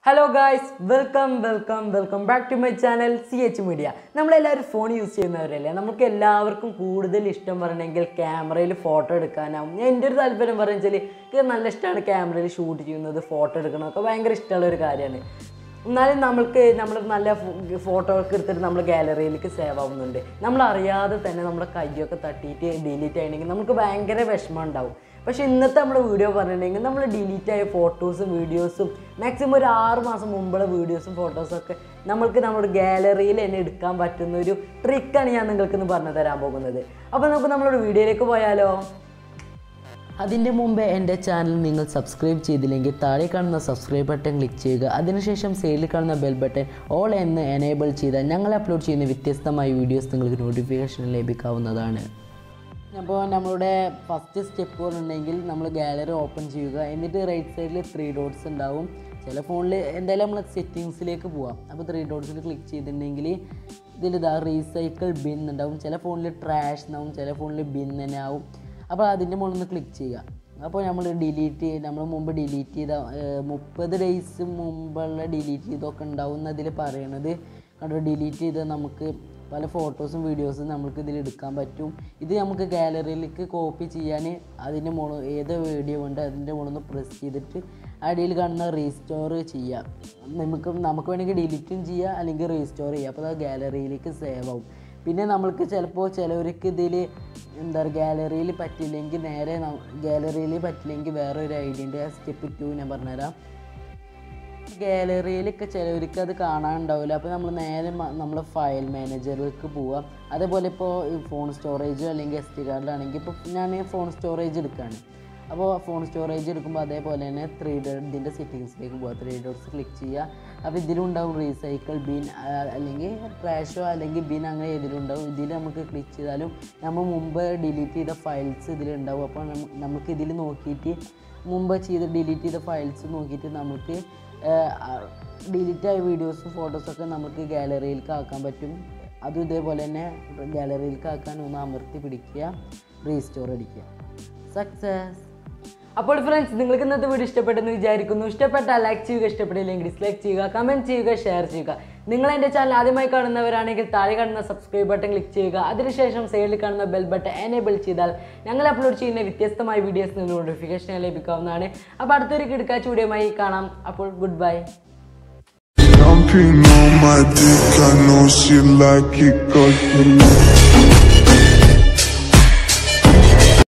hello guys welcome welcome welcome back to my channel C H media നമ്മളെല്ലാവരും phone use ചെയ്യുന്നവരല്ലേ നമുക്ക് എല്ലാവർക്കും കൂടുതൽ ഇഷ്ടം പറയണമെങ്കിൽ ക്യാമറയിൽ ഫോട്ടോ എടുക്കാനാവും ഞാൻ എൻ്റെ ഒരു താല്പര്യം പറഞ്ഞു വെച്ചാൽ എനിക്ക് നല്ല ഇഷ്ടമാണ് ക്യാമറയിൽ ഷൂട്ട് ചെയ്യുന്നത് ഫോട്ടോ എടുക്കണമൊക്കെ ഭയങ്കര ഇഷ്ടമുള്ള ഒരു കാര്യമാണ് എന്നാലും നമ്മൾക്ക് നമ്മൾ നല്ല ഫോട്ടോ ഒക്കെ എടുത്തിട്ട് നമ്മൾ ഗാലറിയിലേക്ക് സേവ് ആവുന്നുണ്ട് നമ്മൾ അറിയാതെ തന്നെ നമ്മുടെ കൈയൊക്കെ തട്ടിയിട്ട് ഡിലീറ്റ് ചെയ്യണമെങ്കിൽ നമുക്ക് ഭയങ്കര വിഷമം ഉണ്ടാവും പക്ഷേ ഇന്നത്തെ നമ്മുടെ വീഡിയോ പറഞ്ഞിട്ടുണ്ടെങ്കിൽ നമ്മൾ ഡിലീറ്റ് ആയ ഫോട്ടോസും വീഡിയോസും മാക്സിമം ഒരു ആറ് മാസം മുമ്പുള്ള വീഡിയോസും ഫോട്ടോസും ഒക്കെ നമ്മൾക്ക് നമ്മുടെ ഗാലറിയിൽ തന്നെ എടുക്കാൻ പറ്റുന്ന ഒരു ട്രിക്കാണ് ഞാൻ നിങ്ങൾക്ക് ഇന്ന് പറഞ്ഞു തരാൻ പോകുന്നത് അപ്പോൾ നമുക്ക് നമ്മുടെ വീഡിയോയിലേക്ക് പോയാലോ അതിൻ്റെ മുമ്പേ എൻ്റെ ചാനൽ നിങ്ങൾ സബ്സ്ക്രൈബ് ചെയ്തില്ലെങ്കിൽ താഴെ കാണുന്ന സബ്സ്ക്രൈബ് ബട്ടൺ ക്ലിക്ക് ചെയ്യുക അതിനുശേഷം സൈഡിൽ കാണുന്ന ബെൽ ബട്ടൺ ഓൾ എന്ന് എനേബിൾ ചെയ്താൽ ഞങ്ങൾ അപ്ലോഡ് ചെയ്യുന്ന വ്യത്യസ്തമായ വീഡിയോസ് നിങ്ങൾക്ക് നോട്ടിഫിക്കേഷൻ ലഭിക്കാവുന്നതാണ് അപ്പോൾ നമ്മളുടെ ഫസ്റ്റ് സ്റ്റെപ്പ് പറഞ്ഞിട്ടുണ്ടെങ്കിൽ നമ്മൾ ഗാലറി ഓപ്പൺ ചെയ്യുക എന്നിട്ട് റൈറ്റ് സൈഡിൽ ത്രീ ഡോട്ട്സ് ഉണ്ടാവും ചില ഫോണിൽ എന്തായാലും നമ്മൾ സെറ്റിങ്സിലേക്ക് പോവാം അപ്പോൾ ത്രീ ഡോട്ട്സിൽ ക്ലിക്ക് ചെയ്തിട്ടുണ്ടെങ്കിൽ ഇതിൽ ഇതാ റീസൈക്കിൾ ബിൻ ഉണ്ടാവും ചില ഫോണിൽ ട്രാഷ് എന്നാവും ചില ഫോണിൽ ബിൻ തന്നെ ആവും അപ്പോൾ അതിൻ്റെ മുകളിൽ നിന്ന് ക്ലിക്ക് ചെയ്യുക അപ്പോൾ നമ്മൾ ഡിലീറ്റ് നമ്മൾ മുമ്പ് ഡിലീറ്റ് ചെയ്ത മുപ്പത് ഡേയ്സ് മുമ്പുള്ള ഡിലീറ്റ് ചെയ്തൊക്കെ ഉണ്ടാവും എന്നതിൽ പറയണത് കണ്ടോ ഡിലീറ്റ് ചെയ്ത് നമുക്ക് പല ഫോട്ടോസും വീഡിയോസും നമുക്ക് ഇതിൽ എടുക്കാൻ പറ്റും ഇത് നമുക്ക് ഗാലറിയിലേക്ക് കോപ്പി ചെയ്യാൻ അതിൻ്റെ മുകളിൽ ഏത് വീഡിയോ ഉണ്ട് അതിൻ്റെ മുകളിൽ നിന്ന് പ്രസ് ചെയ്തിട്ട് അടിയിൽ കാണുന്ന റീസ്റ്റോർ ചെയ്യാം നമുക്ക് നമുക്ക് വേണമെങ്കിൽ ഡിലീറ്റും ചെയ്യാം അല്ലെങ്കിൽ റീസ്റ്റോർ ചെയ്യാം അപ്പോൾ അത് ഗാലറിയിലേക്ക് സേവ് ആവും പിന്നെ നമ്മൾക്ക് ചിലപ്പോൾ ചിലവർക്ക് ഇതിൽ എന്താ പറയുക ഗാലറിയിൽ പറ്റില്ലെങ്കിൽ നേരെ ഗാലറിയിൽ പറ്റില്ലെങ്കിൽ വേറെ ഒരു ഐഡിയ ഉണ്ട് സ്റ്റെപ്പ് ടു ഞാൻ പറഞ്ഞുതരാം ഗാലറിയിലൊക്കെ ചിലവർക്ക് അത് കാണാനുണ്ടാവില്ല അപ്പോൾ നമ്മൾ നേരെ നമ്മൾ ഫയൽ മാനേജറിലേക്ക് പോവാം അതേപോലെ ഇപ്പോൾ ഈ ഫോൺ സ്റ്റോറേജ് അല്ലെങ്കിൽ എസ് ടി കാർഡിലാണെങ്കിൽ ഇപ്പോൾ ഞാൻ ഫോൺ സ്റ്റോറേജ് എടുക്കുകയാണ് അപ്പോൾ ഫോൺ സ്റ്റോറേജ് എടുക്കുമ്പോൾ അതേപോലെ തന്നെ ത്രീ ഇതിൻ്റെ സെറ്റിങ്സിലേക്ക് പോവുക ത്രീ ഡോട്ട്സ് ക്ലിക്ക് ചെയ്യുക അപ്പോൾ ഇതിലുണ്ടാവും റീസൈക്കിൾ ബിൻ അല്ലെങ്കിൽ ട്രാഷോ അല്ലെങ്കിൽ ബിൻ അങ്ങനെ ഇതിലുണ്ടാവും ഇതിൽ നമുക്ക് ക്ലിക്ക് ചെയ്താലും നമ്മൾ മുമ്പ് ഡിലീറ്റ് ചെയ്ത ഫയൽസ് ഇതിലുണ്ടാവും അപ്പോൾ നമുക്ക് ഇതിൽ നോക്കിയിട്ട് മുമ്പ് ചെയ്ത് ഡിലീറ്റ് ചെയ്ത ഫയൽസ് നോക്കിയിട്ട് നമുക്ക് ഡിലീറ്റ് ആയ വീഡിയോസും ഫോട്ടോസൊക്കെ നമുക്ക് ഗാലറിയിലേക്ക് ആക്കാൻ പറ്റും അതും ഇതേപോലെ തന്നെ ഗാലറിയിലേക്ക് ആക്കാൻ ഒന്ന് അമർത്തി പിടിക്കുക റീസ്റ്റോർ അടിക്കുക സക്സസ് അപ്പോൾ ഫ്രണ്ട്സ് നിങ്ങൾക്ക് ഇന്നത്തെ വീഡിയോ ഇഷ്ടപ്പെട്ടെന്ന് വിചാരിക്കുന്നു ഇഷ്ടപ്പെട്ടാൽ ലൈക്ക് ചെയ്യുക ഇഷ്ടപ്പെട്ടില്ലെങ്കിൽ ഡിസ്ലൈക്ക് ചെയ്യുക കമൻറ്റ് ചെയ്യുക ഷെയർ ചെയ്യുക നിങ്ങൾ എൻ്റെ ചാനൽ ആദ്യമായി കാണുന്നവരാണെങ്കിൽ താഴെ കാണുന്ന സബ്സ്ക്രൈബ് ബട്ടൺ ക്ലിക്ക് ചെയ്യുക അതിനുശേഷം സൈഡിൽ കാണുന്ന ബെൽ ബട്ടൺ എനേബിൾ ചെയ്താൽ ഞങ്ങൾ അപ്ലോഡ് ചെയ്യുന്ന വ്യത്യസ്തമായ വീഡിയോസ് നിന്ന് നോട്ടിഫിക്കേഷൻ ലഭിക്കാവുന്നതാണ് അപ്പോൾ അടുത്തൊരു കിടക്കാച്ച വീഡിയോയുമായി കാണാം അപ്പോൾ good bye Jumping on my dick, I know she like it cause she